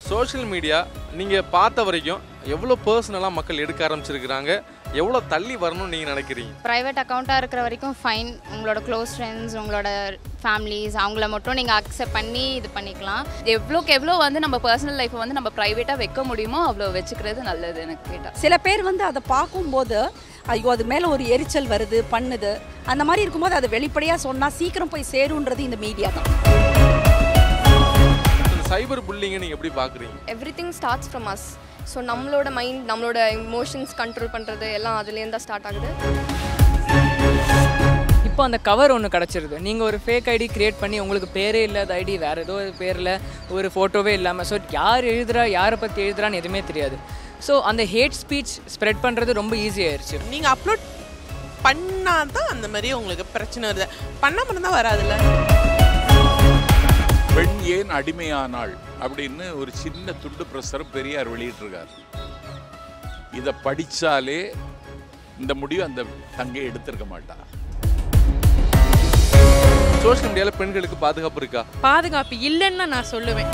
social media நீங்கள் பார்த்த வரைக்கும் எவ்வளோ பர்சனலாக மக்கள் எடுக்க ஆரம்பிச்சிருக்கிறாங்க எவ்வளோ தள்ளி வரணும்னு நீங்கள் நினைக்கிறீங்க ப்ரைவேட் அக்கௌண்ட்டாக இருக்கிற வரைக்கும் ஃபைன் உங்களோட க்ளோஸ் ஃப்ரெண்ட்ஸ் உங்களோட ஃபேமிலிஸ் அவங்கள மட்டும் நீங்கள் அக்செப்ட் பண்ணி இது பண்ணிக்கலாம் எவ்வளோக்கு எவ்வளோ வந்து நம்ம பர்சனல் லைஃப்பை வந்து நம்ம ப்ரைவேட்டாக வைக்க முடியுமோ அவ்வளோ வச்சுக்கிறது நல்லது எனக்கு கேட்டால் சில பேர் வந்து அதை பார்க்கும்போது ஐயோ அது மேலே ஒரு எரிச்சல் வருது பண்ணுது அந்த மாதிரி இருக்கும்போது அதை வெளிப்படையாக சொன்னால் சீக்கிரம் போய் சேருன்றது இந்த மீடியா தான் இந்த சைபர் புல்லிங்கை நீங்கள் எப்படி பார்க்குறீங்க everything starts from us so நம்மளோட மைண்ட் நம்மளோட இமோஷன்ஸ் கண்ட்ரோல் பண்ணுறது எல்லாம் அதுலேருந்து தான் ஸ்டார்ட் ஆகுது இப்போ அந்த கவர் ஒன்று கிடச்சிருது நீங்கள் ஒரு ஃபேக் ஐடி கிரியேட் பண்ணி உங்களுக்கு பேரே இல்லாத ஐடி வேறு ஏதோ ஒரு பேரில் ஒரு ஃபோட்டோவே இல்லாமல் ஸோ யார் எழுதுறா யாரை பற்றி எழுதுறான்னு எதுவுமே தெரியாது ஸோ அந்த ஹேட் ஸ்பீச் ஸ்ப்ரெட் பண்ணுறது ரொம்ப ஈஸியாயிருச்சு நீங்கள் அப்லோட் பண்ணால் தான் அந்த மாதிரி உங்களுக்கு பிரச்சனை வருது பண்ணாமல் இருந்தால் வராதுல்ல பெண் ஏன் அடிமையானாள் அப்படின்னு ஒரு சின்ன துண்டு பிரசுரம் பெரியார் வெளியிட்டிருக்கார் இதை படிச்சாலே இந்த முடிவு அந்த தங்கை எடுத்திருக்க மாட்டா சோஷியல் மீடியாவில் பெண்களுக்கு பாதுகாப்பு இருக்கா பாதுகாப்பு இல்லைன்னு தான் நான் சொல்லுவேன்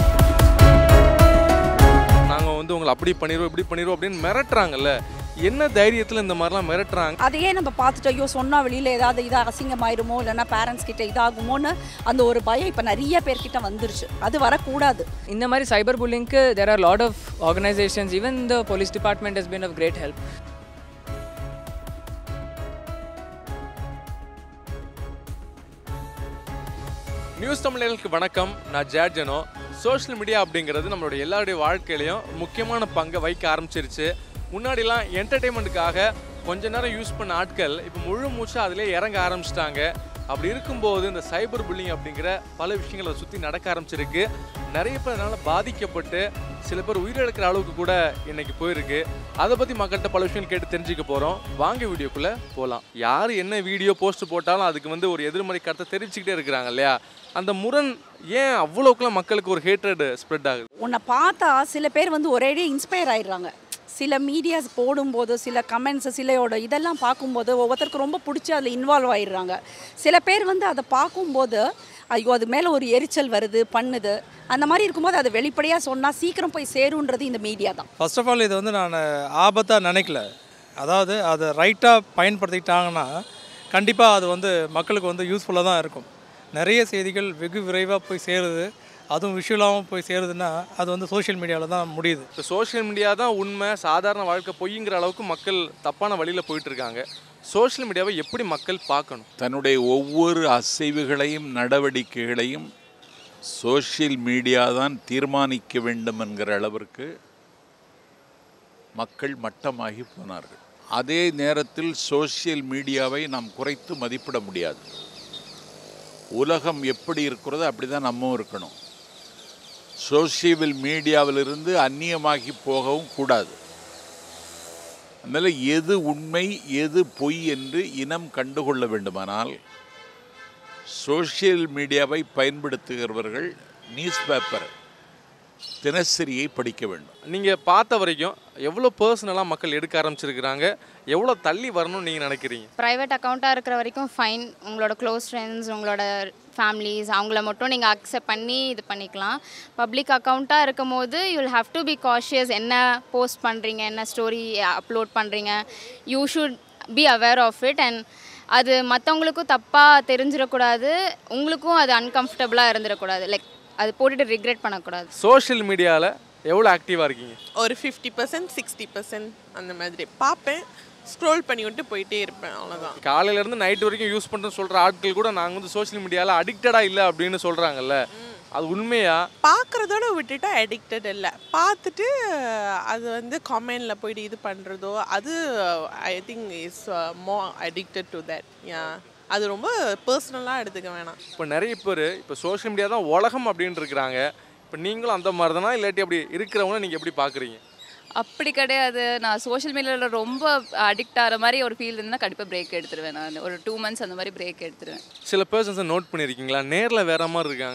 நாங்கள் வந்து உங்களை அப்படி பண்ணிடுவோம் இப்படி பண்ணிடுவோம் அப்படின்னு மிரட்டுறாங்கல்ல என்ன தைரியத்தில் இந்த மாதிரிலாம் மிரட்டுறாங்க அதையே நம்ம பார்த்துட்டு ஐயோ சொன்னால் வெளியில் ஏதாவது இதாக அசிங்கமாயிருமோ இல்லைன்னா பேரண்ட்ஸ் கிட்ட இதாகுமோன்னு அந்த ஒரு பயம் இப்போ நிறைய பேர்கிட்ட வந்துருச்சு அது வரக்கூடாது இந்த மாதிரி சைபர் புல்லிங்க்கு there are lot of organisations even the police department has been of great help news தமிழர்களுக்கு வணக்கம் நான் ஜேர்ஜனோ சோஷியல் மீடியா அப்படிங்கிறது நம்மளுடைய எல்லாருடைய வாழ்க்கையிலையும் முக்கியமான பங்கை வைக்க ஆரம்பிச்சிருச்சு முன்னாடிலாம் என்டர்டெயின்மெண்ட்டுக்காக கொஞ்ச நேரம் யூஸ் பண்ண ஆட்கள் இப்போ முழு மூச்சு அதிலே இறங்க ஆரம்பிச்சிட்டாங்க அப்படி இருக்கும்போது இந்த சைபர் புல்லிங் அப்படிங்கிற பல விஷயங்களை அதை சுற்றி நடக்க ஆரம்பிச்சிருக்கு நிறைய பேர் அதனால் பாதிக்கப்பட்டு சில பேர் உயிரிழக்கிற அளவுக்கு கூட இன்னைக்கு போயிருக்கு அதை பற்றி மக்கள்கிட்ட பல விஷயங்கள் கேட்டு தெரிஞ்சுக்க போகிறோம் வாங்க வீடியோக்குள்ளே போகலாம் யார் என்ன வீடியோ போஸ்ட் போட்டாலும் அதுக்கு வந்து ஒரு எதிர்மறை கருத்தை தெரிவிச்சுக்கிட்டே இருக்கிறாங்க இல்லையா அந்த முரண் ஏன் அவ்வளோக்குலாம் மக்களுக்கு ஒரு ஹேட்ரட் ஸ்ப்ரெட் ஆகுது உன்னை பார்த்தா சில பேர் வந்து ஒரேடியே இன்ஸ்பயர் ஆயிடுறாங்க சில மீடியாஸ் போடும்போது சில கமெண்ட்ஸ் சிலையோட இதெல்லாம் பார்க்கும்போது ஒவ்வொருத்தருக்கு ரொம்ப பிடிச்சி அதில் இன்வால்வ் ஆயிடுறாங்க சில பேர் வந்து அதை பார்க்கும்போது ஐயோ அது மேலே ஒரு எரிச்சல் வருது பண்ணுது அந்த மாதிரி இருக்கும்போது அதை வெளிப்படையாக சொன்னால் சீக்கிரம் போய் சேருன்றது இந்த மீடியா தான் ஃபர்ஸ்ட் ஆஃப் ஆல் இது வந்து நான் ஆபத்தாக நினைக்கல அதாவது அதை ரைட்டாக பயன்படுத்திக்கிட்டாங்கன்னா கண்டிப்பாக அது வந்து மக்களுக்கு வந்து யூஸ்ஃபுல்லாக தான் இருக்கும் நிறைய செய்திகள் வெகு விரைவாக போய் சேருது அதுவும் விஷுவலாகவும் போய் சேருதுன்னா அது வந்து சோஷியல் மீடியாவில் தான் முடியுது இப்போ சோஷியல் மீடியா தான் உண்மை சாதாரண வாழ்க்கை பொய்ங்கிற அளவுக்கு மக்கள் தப்பான வழியில் போயிட்டு இருக்காங்க சோஷியல் மீடியாவை எப்படி மக்கள் பார்க்கணும் தன்னுடைய ஒவ்வொரு அசைவுகளையும் நடவடிக்கைகளையும் சோஷியல் மீடியா தான் தீர்மானிக்க வேண்டும் என்கிற அளவிற்கு மக்கள் மட்டமாகி போனார்கள் அதே நேரத்தில் சோஷியல் மீடியாவை நாம் குறைத்து மதிப்பிட முடியாது உலகம் எப்படி இருக்கிறதோ அப்படி தான் நம்மவும் இருக்கணும் சோஷியல் மீடியாவிலிருந்து அந்நியமாகி போகவும் கூடாது அதனால் எது உண்மை எது பொய் என்று இனம் கண்டுகொள்ள வேண்டுமானால் சோஷியல் மீடியாவை பயன்படுத்துகிறவர்கள் நியூஸ் பேப்பர் தினசரியை படிக்க வேண்டும் நீங்கள் பார்த்த வரைக்கும் எவ்வளோ பர்சனலாக மக்கள் எடுக்க ஆரம்பிச்சிருக்கிறாங்க எவ்வளோ தள்ளி வரணும்னு நீங்கள் நினைக்கிறீங்க ப்ரைவேட் அக்கௌண்ட்டாக இருக்கிற வரைக்கும் ஃபைன் உங்களோட க்ளோஸ் ஃப்ரெண்ட்ஸ் உங்களோட ஃபேமிலிஸ் அவங்கள மட்டும் நீங்கள் அக்செப்ட் பண்ணி இது பண்ணிக்கலாம் பப்ளிக் அக்கௌண்ட்டாக இருக்கும் போது you'll have to be cautious என்ன போஸ்ட் பண்ணுறீங்க என்ன ஸ்டோரி அப்லோட் பண்ணுறீங்க you should be aware of it and அது மற்றவங்களுக்கும் தப்பாக தெரிஞ்சிடக்கூடாது உங்களுக்கும் அது அன்கம்ஃபர்டபுளாக இருந்துடக்கூடாது லைக் அது போட்டுட்டு ரிக்ரெட் பண்ணக்கூடாது சோஷியல் மீடியாவில் எவ்வளோ ஆக்டிவாக இருக்கீங்க ஒரு ஃபிஃப்டி பர்சன்ட் சிக்ஸ்டி பர்சன்ட் அந்த மாதிரி பார்ப்பேன் ஸ்க்ரோல் பண்ணி விட்டு போயிட்டே இருப்பேன் அவ்வளோதான் காலையிலேருந்து நைட் வரைக்கும் யூஸ் பண்ணுறேன்னு சொல்கிற ஆட்கள் கூட நாங்கள் வந்து சோஷியல் மீடியாவில் அடிக்டடாக இல்லை அப்படின்னு சொல்கிறாங்கல்ல அது உண்மையா பார்க்குறதோட விட்டுட்டா அடிக்டட் இல்லை பார்த்துட்டு அது வந்து கமெண்டில் போயிட்டு இது பண்ணுறதோ அது I think is more addicted to that yeah அது ரொம்ப பர்சனலாக எடுத்துக்க வேணாம் இப்போ நிறைய பேர் இப்போ சோஷியல் மீடியா தான் உலகம் அப்படின்னு இருக்கிறாங்க இப்போ நீங்களும் அந்த மாதிரி தானா இல்லாட்டி அப்படி இருக்கிறவங்கள நீங்கள் எப்படி பார்க்குறீங்க அப்படி கிடையாது நான் சோஷியல் மீடியாவில் ரொம்ப அடிக்ட் ஆகிற மாதிரி ஒரு ஃபீல் இருந்தால் கண்டிப்பாக பிரேக் எடுத்துருவேன் நான் ஒரு டூ மந்த்ஸ் அந்த மாதிரி பிரேக் எடுத்துருவேன் சில பர்சன்ஸை நோட் பண்ணியிருக்கீங்களா நேரில் வேற மாதிரி இருக்காங்க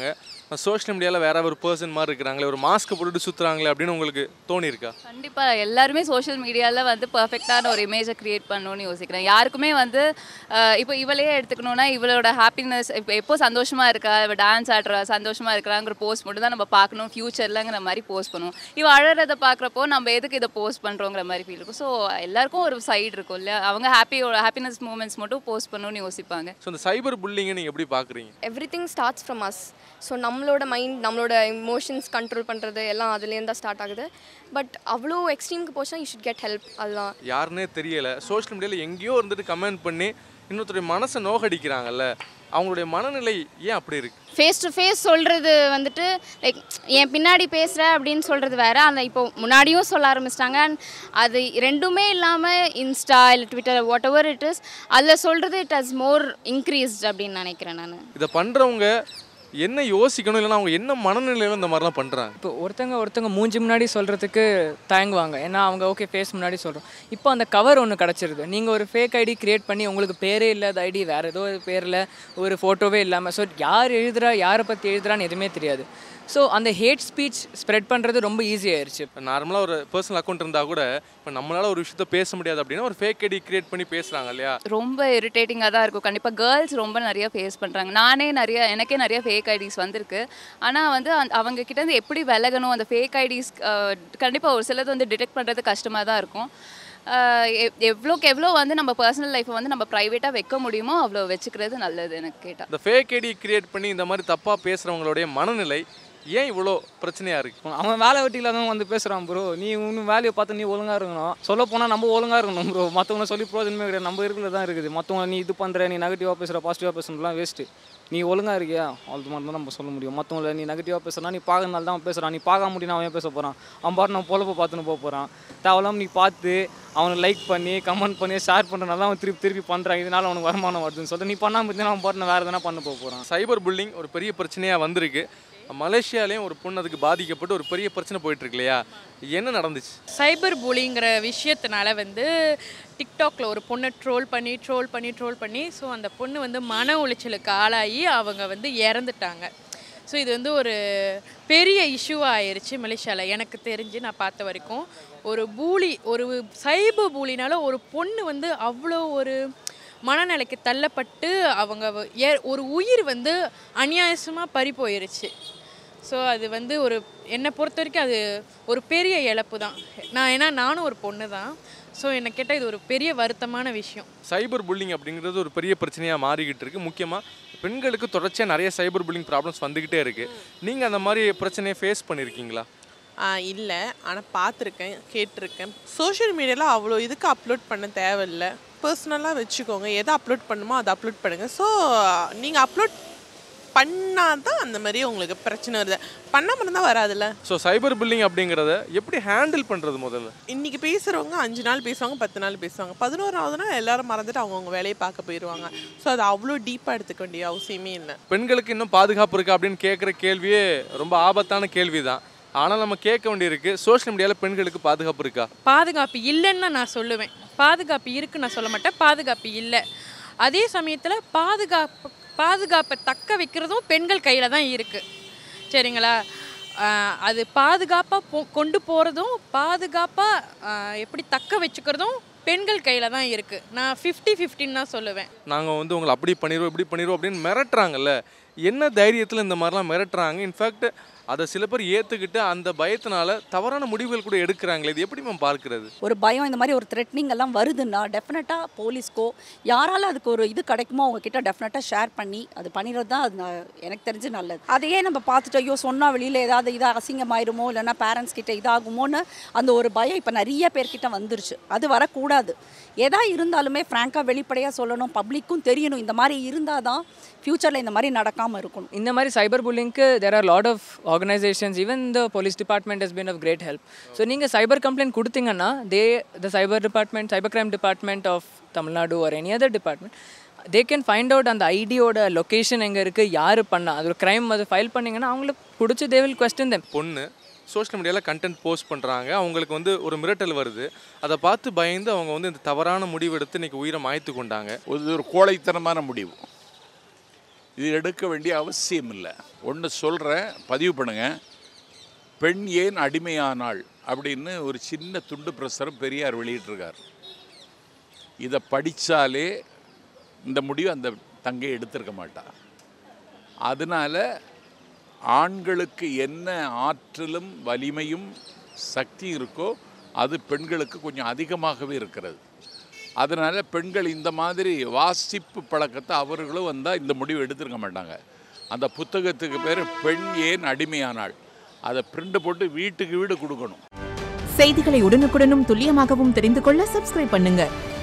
சோஷியல் மீடியாவில் வேற ஒரு பர்சன் மாதிரி இருக்கிறாங்களே ஒரு மாஸ்க் போட்டுட்டு சுற்றுறாங்களே அப்படின்னு உங்களுக்கு தோணியிருக்கா கண்டிப்பாக எல்லாருமே சோஷியல் மீடியாவில் வந்து பர்ஃபெக்டான ஒரு இமேஜை க்ரியேட் பண்ணணும்னு யோசிக்கிறேன் யாருக்குமே வந்து அஹ், இப்போ இவளே எடுத்துக்கணும்னா இவளோட ஹாப்பினஸ் இப்போ எப்போ சந்தோஷமாக இருக்கா இவள் டான்ஸ் ஆடுறா சந்தோஷமாக இருக்கிறாங்கிற போஸ்ட் மட்டும் தான் நம்ம பார்க்கணும் ஃப்யூச்சர்லங்கிற மாதிரி போஸ்ட் பண்ணுவோம் இவள் அழறதை பார்க்குறப்போ நம்ம எதுக்கு இதை போஸ்ட் பண்ணுறோங்கிற மாதிரி ஃபீல் இருக்கும் ஸோ எல்லாருக்கும் ஒரு சைடு இருக்கும் இல்லையா அவங்க ஹாப்பியோட ஹாப்பினஸ் மூமெண்ட்ஸ் மட்டும் போஸ்ட் பண்ணணும்னு யோசிப்பாங்க ஸோ இந்த சைபர் புல்லிங்கை நீங்கள் எப்படி பார்க்குறீங்க everything starts from us so நம்மளோட மைண்ட் நம்மளோட இமோஷன்ஸ் கண்ட்ரோல் பண்ணுறது எல்லாம் அதுலேருந்து தான் ஸ்டார்ட் ஆகுது பட் அவ்வளோ எக்ஸ்ட்ரீமுக்கு போச்சுன்னா யூ ஷுட் கெட் ஹெல்ப் அதுதான் யாருன்னே தெரியல சோஷியல் மீடியாவில் எங்கேயோ இருந்துட்டு கமெண்ட் பண்ணி இன்னொருத்தருடைய மனசை நோகடிக்கிறாங்கல்ல அவங்களுடைய மனநிலை ஏன் அப்படி இருக்கு ஃபேஸ் டு ஃபேஸ் சொல்கிறது வந்துட்டு லைக் என் பின்னாடி பேசுகிற அப்படின்னு சொல்கிறது வேற அந்த இப்போ முன்னாடியும் சொல்ல ஆரம்பிச்சிட்டாங்க அண்ட் அது ரெண்டுமே இல்லாமல் இன்ஸ்டா இல்லை Twitter whatever it is அதில் சொல்கிறது இட் ஹஸ் மோர் இன்க்ரீஸ்ட் அப்படின்னு நினைக்கிறேன் நான் இதை பண்ணுறவங்க என்ன யோசிக்கணும் இல்லைன்னா அவங்க என்ன மனநிலையில் இந்த மாதிரிலாம் பண்ணுறாங்க இப்போ ஒருத்தங்க ஒருத்தங்க மூஞ்சி முன்னாடி சொல்கிறதுக்கு தயங்குவாங்க ஏன்னா அவங்க ஓகே ஃபேஸ் முன்னாடி சொல்கிறோம் இப்போ அந்த கவர் ஒன்று கிடச்சிருது நீங்கள் ஒரு ஃபேக் ஐடி க்ரியேட் பண்ணி உங்களுக்கு பேரே இல்லாத ஐடி வேறு ஏதோ ஒரு பேரில் ஒரு ஃபோட்டோவே இல்லாமல் ஸோ யார் எழுதுறா யாரை பற்றி எழுதுறான்னு எதுவுமே தெரியாது ஸோ அந்த ஹேட் ஸ்பீச் ஸ்ப்ரெட் பண்ணுறது ரொம்ப ஈஸி ஆயிடுச்சு நார்மலாக ஒரு பர்சனல் அக்கௌண்ட் இருந்தால் கூட இப்போ நம்மளால ஒரு விஷயத்த பேச முடியாது அப்படின்னா ஒரு ஃபேக் ஐடி கிரியேட் பண்ணி பேசுகிறாங்க இல்லையா ரொம்ப இரிட்டேட்டிங்காக தான் இருக்கும் கண்டிப்பாக கேர்ள்ஸ் ரொம்ப நிறைய ஃபேஸ் பண்ணுறாங்க நானே நிறைய எனக்கே நிறைய ஃபேக் ஐடிஸ் வந்திருக்கு ஆனால் வந்து அந்த அவங்க கிட்ட இருந்து எப்படி விலகணும் அந்த ஃபேக் ஐடிஸ் கண்டிப்பாக ஒரு சிலது வந்து டிடெக்ட் பண்ணுறது கஷ்டமாக தான் இருக்கும் அஹ் எவ்- எவ்வளோக்கு எவ்வளோ வந்து நம்ம பர்சனல் லைஃப்பை வந்து நம்ம ப்ரைவேட்டாக வைக்க முடியுமோ அவ்வளோ வச்சுக்கிறது நல்லது எனக்கு கேட்டால் இந்த ஃபேக் ஐடி கிரியேட் பண்ணி இந்த மாதிரி தப்பாக பேசுகிறவங்களுடைய மனநிலை ஏன் இவ்வளோ பிரச்சனையாக இருக்குது அவன் வேலை வெட்டி இல்லாதவன் வந்து பேசுகிறான் ப்ரோ நீ இன்னும் வேலையை பார்த்து நீ ஒழுங்காக இருக்கணும் சொல்ல போனால் நம்ம ஒழுங்காக இருக்கணும் ப்ரோ மற்றவங்கள சொல்லி பிரோஜனமே கிடையாது நம்ம இருக்கிறது தான் இருக்குது மற்றவங்க நீ இது பண்ணுற நீ நெகட்டிவாக பேசுகிற பாசிட்டிவாக பேசுறதுலாம் வேஸ்ட்டு நீ ஒழுங்காக இருக்கியா அது மட்டும் தான் நம்ம சொல்ல முடியும் மற்றவங்கள நீ நெகட்டிவாக பேசுறா நீ பார்க்கறனால தான் அவன் பேசுகிறான் நீ பார்க்க முடியும் அவன் ஏன் பேச போகிறான் அவன் பாட்டு நம்ம பொழப்ப பார்த்துன்னு போக போகிறான் தேவையில்லாம நீ பார்த்து அவனை லைக் பண்ணி கமெண்ட் பண்ணி ஷேர் பண்ணுறனால அவன் திருப்பி திருப்பி பண்ணுறான் இதனால அவனுக்கு வருமானம் வருதுன்னு சொல்லிட்டு நீ பண்ணாமல் இருந்தால் அவன் பாட்டு வேறு எதனா பண்ண போக போகிறான் சைபர் புல்லிங் ஒரு பெரிய பிரச்சனையாக வந்திருக்கு மலேசியாலேயும் ஒரு பொண்ணு அதுக்கு பாதிக்கப்பட்டு ஒரு பெரிய பிரச்சனை போயிட்டு இருக்கு இல்லையா என்ன நடந்துச்சு சைபர் புலிங்கிற விஷயத்தினால வந்து டிக்டாக்ல ஒரு பொண்ணை ட்ரோல் பண்ணி ட்ரோல் பண்ணி ட்ரோல் பண்ணி ஸோ அந்த பொண்ணு வந்து மன உளைச்சலுக்கு ஆளாகி அவங்க வந்து இறந்துட்டாங்க ஸோ இது வந்து ஒரு பெரிய இஷ்யூவாக ஆயிருச்சு மலேசியாவில் எனக்கு தெரிஞ்சு நான் பார்த்த வரைக்கும் ஒரு பூலி ஒரு சைபர் பூலினால ஒரு பொண்ணு வந்து அவ்வளோ ஒரு மனநிலைக்கு தள்ளப்பட்டு அவங்க வ- ஏ- ஒரு உயிர் வந்து அநியாயசமாக பறி போயிருச்சு ஸோ அது வந்து ஒரு என்னை பொறுத்த வரைக்கும் அது ஒரு பெரிய இழப்பு தான் நான் ஏன்னா நானும் ஒரு பொண்ணு தான் ஸோ என்னை கேட்டால் இது ஒரு பெரிய வருத்தமான விஷயம் சைபர் புல்லிங் அப்படிங்கிறது ஒரு பெரிய பிரச்சனையாக மாறிக்கிட்டு இருக்கு முக்கியமாக பெண்களுக்கு தொடர்ச்சியாக நிறைய சைபர் புல்லிங் ப்ராப்ளம்ஸ் வந்துக்கிட்டே இருக்குது நீங்கள் அந்த மாதிரி பிரச்சனையை ஃபேஸ் பண்ணியிருக்கீங்களா இல்லை ஆனால் பார்த்துருக்கேன் கேட்டிருக்கேன் சோஷியல் மீடியாவில் அவ்வளோ இதுக்கு அப்லோட் பண்ண தேவையில்லை பர்சனலாக வச்சுக்கோங்க எதை அப்லோட் பண்ணுமோ அதை அப்லோட் பண்ணுங்கள் ஸோ நீங்கள் அப்லோட் பண்ணால் தான் அந்த மாதிரி உங்களுக்கு பிரச்சனை வருது பண்ணாமல் இருந்தால் வராதுல்ல ஸோ சைபர் புல்லிங் அப்படிங்கிறத எப்படி ஹேண்டில் பண்ணுறது முதல்ல இன்னைக்கு பேசுகிறவங்க அஞ்சு நாள் பேசுவாங்க பத்து நாள் பேசுவாங்க பதினோராவது நாள் எல்லாரும் மறந்துட்டு அவங்கவுங்க வேலையை பார்க்க போயிடுவாங்க ஸோ அது அவ்வளோ டீப்பாக எடுத்துக்க வேண்டிய அவசியமே இல்லை பெண்களுக்கு இன்னும் பாதுகாப்பு இருக்கா அப்படின்னு கேட்குற கேள்வியே ரொம்ப ஆபத்தான கேள்வி தான் ஆனால் நம்ம கேட்க வேண்டியிருக்கு சோஷியல் மீடியாவில் பெண்களுக்கு பாதுகாப்பு இருக்கா பாதுகாப்பு இல்லைன்னு தான் நான் சொல்லுவேன் பாதுகாப்பு இருக்குன்னு நான் சொல்ல மாட்டேன் பாதுகாப்பு இல்லை அதே சமயத்தில் பாதுகாப்பு பாதுகாப்பை தக்க வைக்கிறதும் பெண்கள் கையில் தான் இருக்குது சரிங்களா ஆஹ் அது பாதுகாப்பாக போ கொண்டு போகிறதும் பாதுகாப்பாக எப்படி தக்க வச்சுக்கிறதும் பெண்கள் கையில் தான் இருக்குது நான் ஃபிஃப்டி ஃபிஃப்டின்னு தான் சொல்லுவேன் நாங்கள் வந்து உங்களை அப்படி பண்ணிடுவோம் இப்படி பண்ணிடுவோம் அப்படின்னு மிரட்டுறாங்கல்ல என்ன தைரியத்தில் இந்த மாதிரிலாம் மிரட்டுறாங்க இன்ஃபேக்ட் அதை சில பேர் ஏற்றுக்கிட்டு அந்த பயத்தினால தவறான முடிவுகள் கூட எடுக்கிறாங்களே இது எப்படி மேம் பார்க்கிறது ஒரு பயம் இந்த மாதிரி ஒரு த்ரெட்னிங் எல்லாம் வருதுன்னா டெஃபினட்டாக போலீஸ்க்கோ யாரால அதுக்கு ஒரு இது கிடைக்குமோ அவங்க கிட்ட டெஃபினட்டாக ஷேர் பண்ணி அது பண்ணிடுறது தான் அது நான் எனக்கு தெரிஞ்சு நல்லது அதையே நம்ம பார்த்துட்டு ஐயோ சொன்னால் வெளியில் ஏதாவது இதாக அசிங்கமாயிருமோ இல்லைன்னா பேரண்ட்ஸ் கிட்ட இதாகுமோன்னு அந்த ஒரு பயம் இப்போ நிறைய பேர்கிட்ட வந்துருச்சு அது வரக்கூடாது எதா இருந்தாலுமே ஃப்ராங்காக வெளிப்படையாக சொல்லணும் பப்ளிக்கும் தெரியணும் இந்த மாதிரி இருந்தால் தான் ஃப்யூச்சரில் இந்த மாதிரி நடக்காமல் இருக்கணும் இந்த மாதிரி சைபர் புல்லிங்க்கு there are lot of organisations even the police department has been of great help so நீங்கள் சைபர் கம்ப்ளைண்ட் கொடுத்தீங்கன்னா they the cyber department cyber crime department of Tamil Nadu or any other department they can find out அந்த ஐடியோட location எங்கே இருக்குது யார் பண்ணா அது ஒரு க்ரைம் அது ஃபைல் பண்ணிங்கன்னா அவங்களுக்கு பிடிச்சி தே வில் கொஸ்டின் தெம் பொண்ணு சோஷியல் மீடியாவில் கண்டென்ட் போஸ்ட் பண்ணுறாங்க அவங்களுக்கு வந்து ஒரு மிரட்டல் வருது அதை பார்த்து பயந்து அவங்க வந்து இந்த தவறான முடிவு எடுத்து இன்னைக்கு உயிரை மாய்த்து கொண்டாங்க இது ஒரு கோழைத்தனமான முடிவு இது எடுக்க வேண்டிய அவசியம் இல்லை ஒன்று சொல்கிறேன் பதிவு பண்ணுங்க பெண் ஏன் அடிமையானாள் அப்படின்னு ஒரு சின்ன துண்டு பிரசுரம் பெரியார் வெளியிட்டிருக்கார் இதை படித்தாலே இந்த முடிவு அந்த தங்கை எடுத்திருக்க மாட்டா அதனால ஆண்களுக்கு என்ன ஆற்றலும் வலிமையும் சக்தி இருக்கோ அது பெண்களுக்கு கொஞ்சம் அதிகமாகவே இருக்கிறது அதனால் பெண்கள் இந்த மாதிரி வாசிப்பு பழக்கத்தை அவர்களும் வந்தால் இந்த முடிவு எடுத்திருக்க மாட்டாங்க அந்த புத்தகத்துக்கு பேர் பெண் ஏன் அடிமையானாள் அதை பிரிண்ட் போட்டு வீட்டுக்கு வீடு கொடுக்கணும் செய்திகளை உடனுக்குடனும் துல்லியமாகவும் தெரிந்து கொள்ள சப்ஸ்கிரைப் பண்ணுங்க